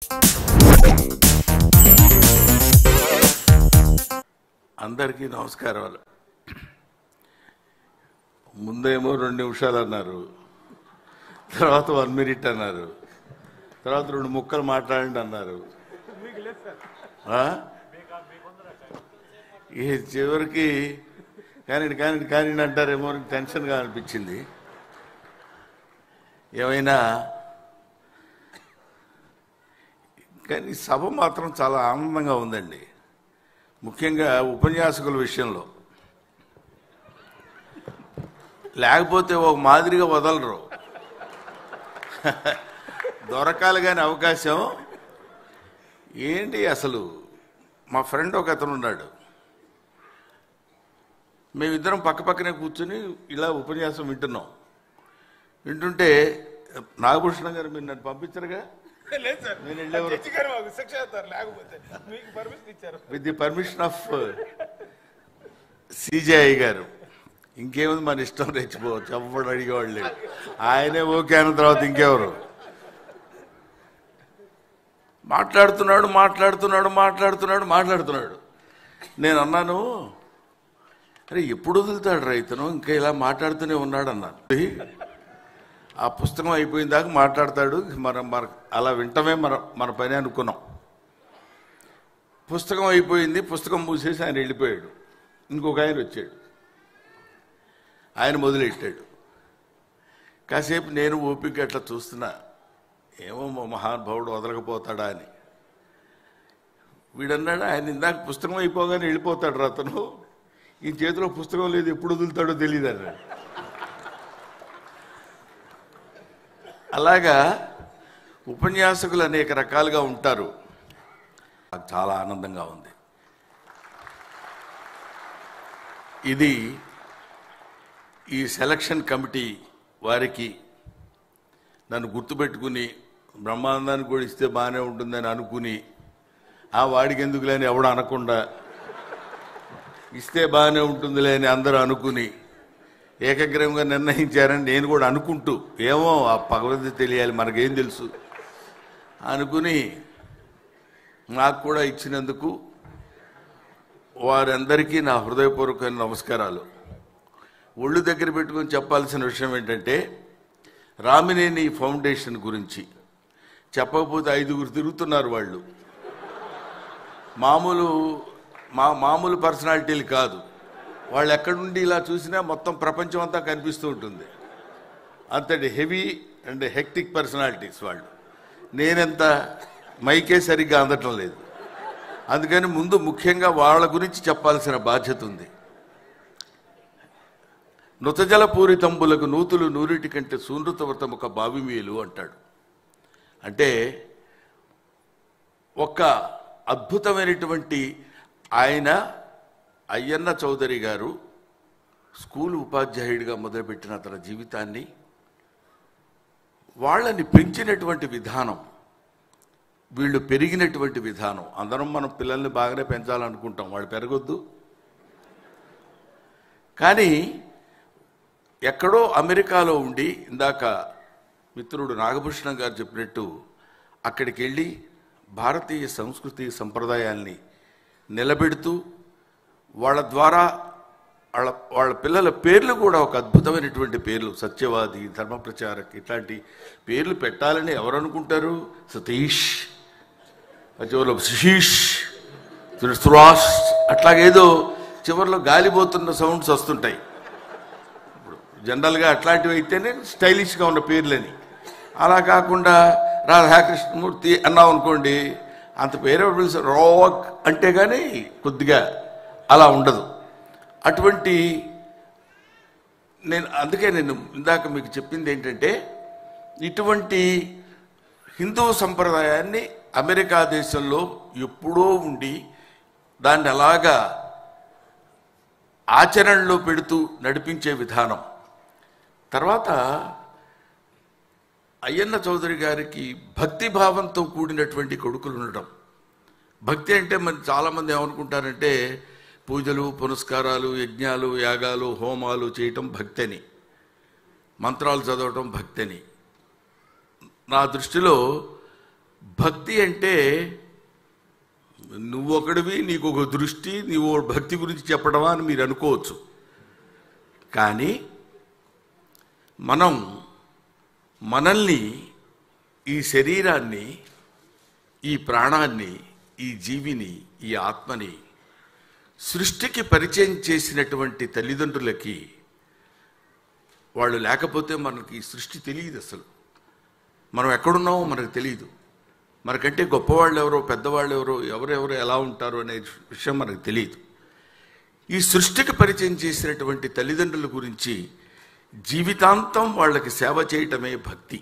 అందరికీ నమస్కారాలు ముందేమో రెండు నిమిషాలు అన్నారు తర్వాత వన్ మినిట్ అన్నారు తర్వాత రెండు ముక్కలు మాట్లాడండి అన్నారు ఆ? ఈ చివరికి కానీ కానీ కానీ అంటారేమో అని టెన్షన్గా అనిపించింది ఏమైనా కానీ సభ మాత్రం చాలా ఆనందంగా ఉందండి ముఖ్యంగా ఉపన్యాసకుల విషయంలో లేకపోతే ఒక మాదిరిగా వదలరు దొరకాలి కానీ అవకాశం ఏంటి అసలు మా ఫ్రెండ్ ఒక అతను ఉన్నాడు మేమిద్దరం పక్క పక్కనే కూర్చుని ఇలా ఉపన్యాసం వింటున్నాం వింటుంటే నాగభూషణం గారు మీరు నన్ను పంపించరుగా లేదు సార్ నేను వెళ్ళేవారు. జడ్జి గారు మాకు శిక్ష చేస్తారు లేకపోతే మీకు పర్మిషన్ ఇచ్చారు with the permission of CJI garu ఇంకేముంది మన ఇష్టం రెచ్చిపోవచ్చు ఎవడు అడిగేవాళ్ళు లేడు. ఆయనే ఓకే అన్న తర్వాత ఇంకెవరు మాట్లాడుతున్నాడు మాట్లాడుతున్నాడు మాట్లాడుతున్నాడు మాట్లాడుతున్నాడు నేను అన్నాను అరే ఎప్పుడు వదులుతాడు రైతును ఇంకా ఇలా మాట్లాడుతూనే ఉన్నాడు అన్నాను ఆ పుస్తకం అయిపోయిన దాకా మాట్లాడతాడు మనం మన అలా వింటమే మన మన పని అనుకున్నాం పుస్తకం అయిపోయింది పుస్తకం మూసేసి ఆయన వెళ్ళిపోయాడు ఇంకొక ఆయన వచ్చాడు ఆయన మొదలెట్టాడు కాసేపు నేను ఓపిక అట్లా చూస్తున్నా ఏమో మా మహానుభావుడు వదలకపోతాడా అని వీడన్నాడు ఆయన ఇందాక పుస్తకం అయిపోగానే వెళ్ళిపోతాడు రా అతను ఈ చేతిలో పుస్తకం లేదు ఎప్పుడు వదులుతాడో తెలియదు అన్నాడు అలాగా ఉపన్యాసకులు అనేక రకాలుగా ఉంటారు నాకు చాలా ఆనందంగా ఉంది ఇది ఈ సెలక్షన్ కమిటీ వారికి నన్ను గుర్తుపెట్టుకుని బ్రహ్మానందానికి కూడా ఇస్తే బాగానే ఉంటుందని అనుకుని ఆ వాడికి ఎందుకులే అని ఎవడు అనకుండా ఇస్తే బాగానే ఉంటుందిలే అని అందరూ అనుకుని ఏకగ్రహంగా నిర్ణయించారని నేను కూడా అనుకుంటూ ఏమో ఆ భగవద్గీత తెలియాలి మనకేం తెలుసు అనుకుని నాకు కూడా ఇచ్చినందుకు వారందరికీ నా హృదయపూర్వకమైన నమస్కారాలు ఒళ్ళు దగ్గర పెట్టుకొని చెప్పాల్సిన విషయం ఏంటంటే రామినేని ఫౌండేషన్ గురించి చెప్పకపోతే ఐదుగురు తిరుగుతున్నారు వాళ్ళు మామూలు మా మామూలు పర్సనాలిటీలు కాదు వాళ్ళు ఎక్కడుండి ఇలా చూసినా మొత్తం ప్రపంచం అంతా కనిపిస్తూ ఉంటుంది అంతటి హెవీ అండ్ హెక్టిక్ పర్సనాలిటీస్ వాళ్ళు నేనెంత మైకే సరిగ్గా అందటం లేదు అందుకని ముందు ముఖ్యంగా వాళ్ళ గురించి చెప్పాల్సిన బాధ్యత ఉంది నృతజల పూరితంబులకు నూతులు నూరిటి కంటే సూనృతవ్రతముక బావిమేలు అంటాడు అంటే ఒక అద్భుతమైనటువంటి ఆయన అయ్యన్న చౌదరి గారు స్కూల్ ఉపాధ్యాయుడిగా మొదలుపెట్టిన తన జీవితాన్ని వాళ్ళని పెంచినటువంటి విధానం వీళ్ళు పెరిగినటువంటి విధానం అందరం మనం పిల్లల్ని బాగానే పెంచాలనుకుంటాం వాళ్ళు పెరగొద్దు కానీ ఎక్కడో అమెరికాలో ఉండి ఇందాక మిత్రుడు నాగభూషణం గారు చెప్పినట్టు అక్కడికి వెళ్ళి భారతీయ సంస్కృతి సంప్రదాయాల్ని నిలబెడుతూ వాళ్ళ ద్వారా వాళ్ళ వాళ్ళ పిల్లల పేర్లు కూడా ఒక అద్భుతమైనటువంటి పేర్లు సత్యవాది ధర్మప్రచారక్ ఇట్లాంటి పేర్లు పెట్టాలని ఎవరు అనుకుంటారు సతీష్ చివరిలో శిషీష్ ధృతరాష్ అట్లాగేదో చివరిలో గాలిపోతున్న సౌండ్స్ వస్తుంటాయి ఇప్పుడు జనరల్గా అట్లాంటివి అయితేనే స్టైలిష్గా ఉన్న పేర్లని అలా కాకుండా రాధాకృష్ణమూర్తి అన్నాం అనుకోండి అంత పేరు పిలిచి రోక్ అంటే కానీ కొద్దిగా అలా ఉండదు అటువంటి నేను అందుకే నేను ఇందాక మీకు చెప్పింది ఏంటంటే ఇటువంటి హిందూ సంప్రదాయాన్ని అమెరికా దేశంలో ఎప్పుడో ఉండి దాన్ని అలాగా ఆచరణలో పెడుతూ నడిపించే విధానం తర్వాత అయ్యన్న చౌదరి గారికి భక్తి భావంతో కూడినటువంటి కొడుకులు ఉండడం భక్తి అంటే మరి చాలామంది ఏమనుకుంటారంటే పూజలు పునస్కారాలు యజ్ఞాలు యాగాలు హోమాలు చేయటం భక్తి అని మంత్రాలు చదవటం భక్తి అని నా దృష్టిలో భక్తి అంటే నువ్వు ఒకడివి నీకు ఒక దృష్టి నీవు భక్తి గురించి చెప్పడమా అని మీరు అనుకోవచ్చు కానీ మనం మనల్ని ఈ శరీరాన్ని ఈ ప్రాణాన్ని ఈ జీవిని ఈ ఆత్మని సృష్టికి పరిచయం చేసినటువంటి తల్లిదండ్రులకి వాళ్ళు లేకపోతే మనకి ఈ సృష్టి తెలియదు అసలు మనం ఎక్కడున్నామో మనకు తెలియదు మనకంటే గొప్పవాళ్ళు ఎవరో పెద్దవాళ్ళు ఎవరో ఎవరెవరు ఎలా ఉంటారో అనే విషయం మనకు తెలియదు ఈ సృష్టికి పరిచయం చేసినటువంటి తల్లిదండ్రుల గురించి జీవితాంతం వాళ్ళకి సేవ చేయటమే భక్తి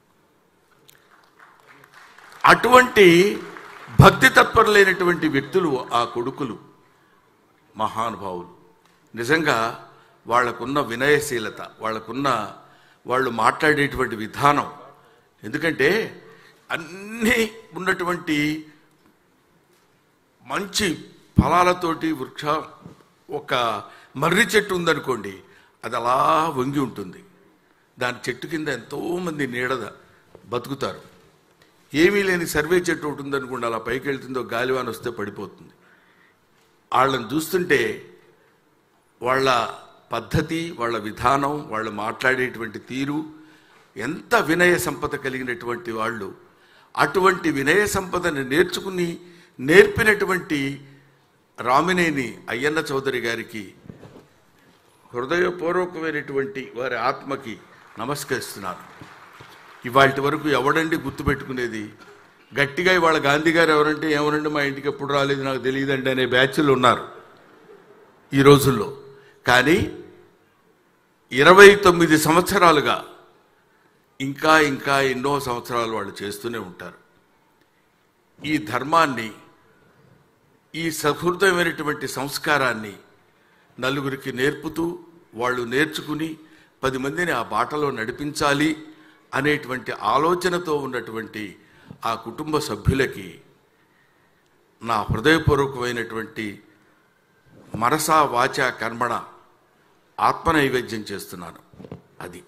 అటువంటి భక్తి తత్పరులైనటువంటి వ్యక్తులు ఆ కొడుకులు మహానుభావులు నిజంగా వాళ్ళకున్న వినయశీలత వాళ్ళకున్న వాళ్ళు మాట్లాడేటువంటి విధానం ఎందుకంటే అన్నీ ఉన్నటువంటి మంచి ఫలాలతోటి వృక్ష ఒక మర్రి చెట్టు ఉందనుకోండి అది అలా వంగి ఉంటుంది దాని చెట్టు కింద ఎంతోమంది నీడద బతుకుతారు ఏమీ లేని సర్వే చెట్టు ఒకటి ఉందనుకోండి అలా పైకి వెళ్తుందో గాలివాన వస్తే పడిపోతుంది వాళ్ళని చూస్తుంటే వాళ్ళ పద్ధతి వాళ్ళ విధానం వాళ్ళు మాట్లాడేటువంటి తీరు ఎంత వినయ సంపద కలిగినటువంటి వాళ్ళు అటువంటి వినయ సంపదను నేర్చుకుని నేర్పినటువంటి రామినేని అయ్యన్న చౌదరి గారికి హృదయపూర్వకమైనటువంటి వారి ఆత్మకి నమస్కరిస్తున్నాను ఇవాటి వరకు ఎవడండి గుర్తుపెట్టుకునేది గట్టిగా ఇవాళ గాంధీ గారు ఎవరంటే ఎవరండి మా ఇంటికి ఎప్పుడు రాలేదు నాకు తెలియదండి అనే బ్యాచ్లు ఉన్నారు ఈ రోజుల్లో కానీ ఇరవై తొమ్మిది సంవత్సరాలుగా ఇంకా ఇంకా ఎన్నో సంవత్సరాలు వాళ్ళు చేస్తూనే ఉంటారు ఈ ధర్మాన్ని ఈ సహృదయమైనటువంటి సంస్కారాన్ని నలుగురికి నేర్పుతూ వాళ్ళు నేర్చుకుని పది మందిని ఆ బాటలో నడిపించాలి అనేటువంటి ఆలోచనతో ఉన్నటువంటి ఆ కుటుంబ సభ్యులకి నా హృదయపూర్వకమైనటువంటి మనసా వాచ కర్మణ ఆత్మ నైవేద్యం చేస్తున్నాను అది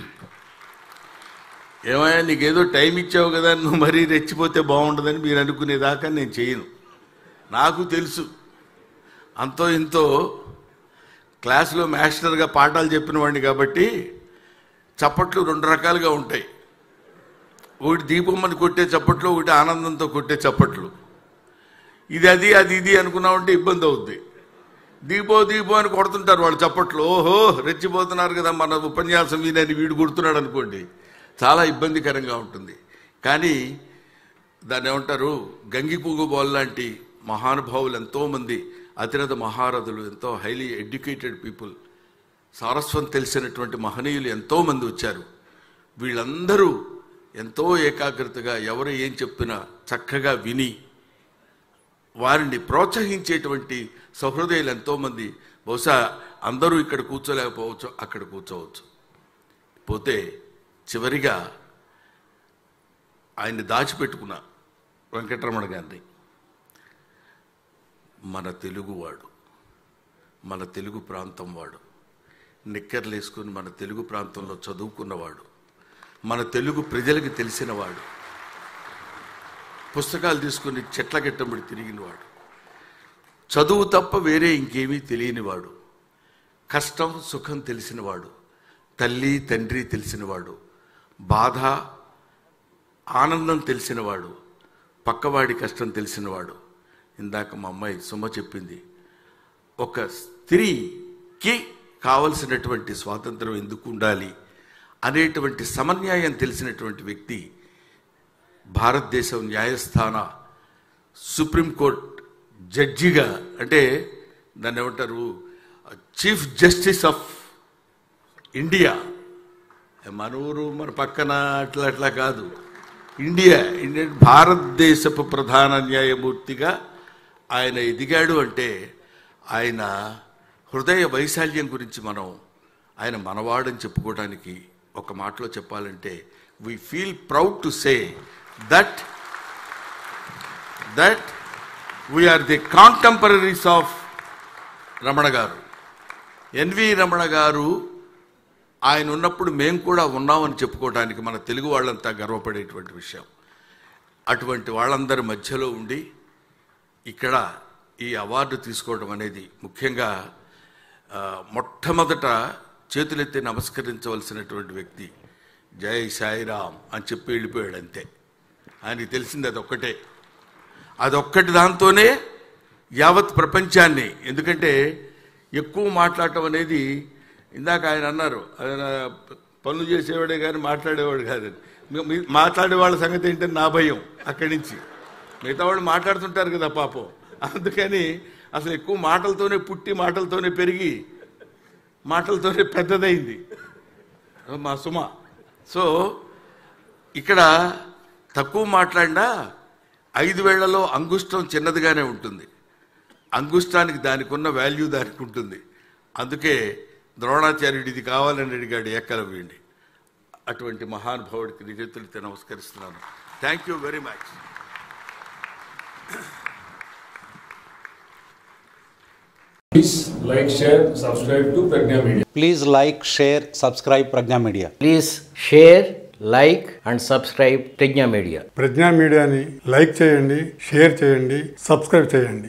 ఏమయ్యా నీకేదో టైం ఇచ్చావు కదా నువ్వు మరీ రెచ్చిపోతే బాగుండదని మీరు అనుకునేదాకా నేను చేయను నాకు తెలుసు అంతో ఇంతో క్లాసులో మాస్టర్గా పాఠాలు చెప్పిన వాడిని కాబట్టి చప్పట్లు రెండు రకాలుగా ఉంటాయి ఒకటి దీపమ్మని కొట్టే చప్పట్లు ఒకటి ఆనందంతో కొట్టే చప్పట్లు ఇది అది అది ఇది అనుకున్నామంటే ఇబ్బంది అవుద్ది దీపో దీపో అని కొడుతుంటారు వాళ్ళు చప్పట్లు ఓహో రెచ్చిపోతున్నారు కదా మన ఉపన్యాసం వినని వీడు కొడుతున్నాడు అనుకోండి చాలా ఇబ్బందికరంగా ఉంటుంది కానీ దాన్ని ఏమంటారు గంగిపూగు బాల్ లాంటి మహానుభావులు ఎంతోమంది అతిరథ మహారథులు ఎంతో హైలీ ఎడ్యుకేటెడ్ పీపుల్ సారస్వం తెలిసినటువంటి మహనీయులు ఎంతోమంది వచ్చారు వీళ్ళందరూ ఎంతో ఏకాగ్రతగా ఎవరు ఏం చెప్పినా చక్కగా విని వారిని ప్రోత్సహించేటువంటి సహృదయులు ఎంతోమంది బహుశా అందరూ ఇక్కడ కూర్చోలేకపోవచ్చు అక్కడ కూర్చోవచ్చు పోతే చివరిగా ఆయన్ని దాచిపెట్టుకున్న వెంకటరమణ గారిని మన తెలుగువాడు మన తెలుగు ప్రాంతం వాడు నిక్కర్లు వేసుకుని మన తెలుగు ప్రాంతంలో చదువుకున్నవాడు మన తెలుగు ప్రజలకు తెలిసినవాడు పుస్తకాలు తీసుకుని చెట్ల గిట్టబడి తిరిగినవాడు చదువు తప్ప వేరే ఇంకేమీ తెలియనివాడు కష్టం సుఖం తెలిసినవాడు తల్లి తండ్రి తెలిసినవాడు బాధ ఆనందం తెలిసినవాడు పక్కవాడి కష్టం తెలిసినవాడు ఇందాక మా అమ్మాయి సుమ చెప్పింది ఒక స్త్రీకి కావలసినటువంటి స్వాతంత్రం ఎందుకు ఉండాలి అనేటువంటి సమన్యాయం తెలిసినటువంటి వ్యక్తి భారతదేశం న్యాయస్థాన సుప్రీంకోర్టు జడ్జిగా అంటే దాన్ని ఏమంటారు చీఫ్ జస్టిస్ ఆఫ్ ఇండియా మన ఊరు మన పక్కన అట్లా అట్లా కాదు ఇండియా ఇండియా భారతదేశపు ప్రధాన న్యాయమూర్తిగా ఆయన ఎదిగాడు అంటే ఆయన హృదయ వైశాల్యం గురించి మనం ఆయన మనవాడని చెప్పుకోవడానికి ఒక మాటలో చెప్పాలంటే we feel proud to say that that we are the contemporaries of Ramana garu N V Ramana గారు ఆయన ఉన్నప్పుడు మేము కూడా ఉన్నామని చెప్పుకోవడానికి మన తెలుగు వాళ్ళంతా గర్వపడేటువంటి విషయం అటువంటి వాళ్ళందరి మధ్యలో ఉండి ఇక్కడ ఈ అవార్డు తీసుకోవడం అనేది ముఖ్యంగా ఆ, మొట్టమొదట చేతులెత్తి నమస్కరించవలసినటువంటి వ్యక్తి జై సాయిరామ్ అని చెప్పి వెళ్ళిపోయాడు అంతే ఆయనకి తెలిసింది అదొక్కటే అదొక్కటి దాంతోనే యావత్ ప్రపంచాన్ని ఎందుకంటే ఎక్కువ మాట్లాడటం అనేది ఇందాక ఆయన అన్నారు ఆయన పనులు చేసేవాడే కానీ మాట్లాడేవాడు కాదు మాట్లాడే వాళ్ళ సంగతి ఏంటని నా భయం అక్కడి నుంచి మిగతా వాళ్ళు మాట్లాడుతుంటారు కదా పాపం అందుకని అసలు ఎక్కువ మాటలతోనే పుట్టి మాటలతోనే పెరిగి మాటలతోనే పెద్దదైంది మా సుమ సో ఇక్కడ తక్కువ మాట్లాడినా ఐదు వేళ్లలో అంగుష్టం చిన్నదిగానే ఉంటుంది అంగుష్టానికి దానికి ఉన్న వాల్యూ దానికి ఉంటుంది అందుకే ద్రోణాచార్యుడు ఇది కావాలని అడిగాడు ఏకలవ్యండి అటువంటి మహానుభావుడికి నిజతులతో నమస్కరిస్తున్నాను thank you very much Please like, share, subscribe to Pragna Media. Please like, share, subscribe Pragna Media. Please share like and subscribe Pragna media Pragna మీడియాని లైక్ చేయండి షేర్ చేయండి సబ్స్క్రైబ్ చేయండి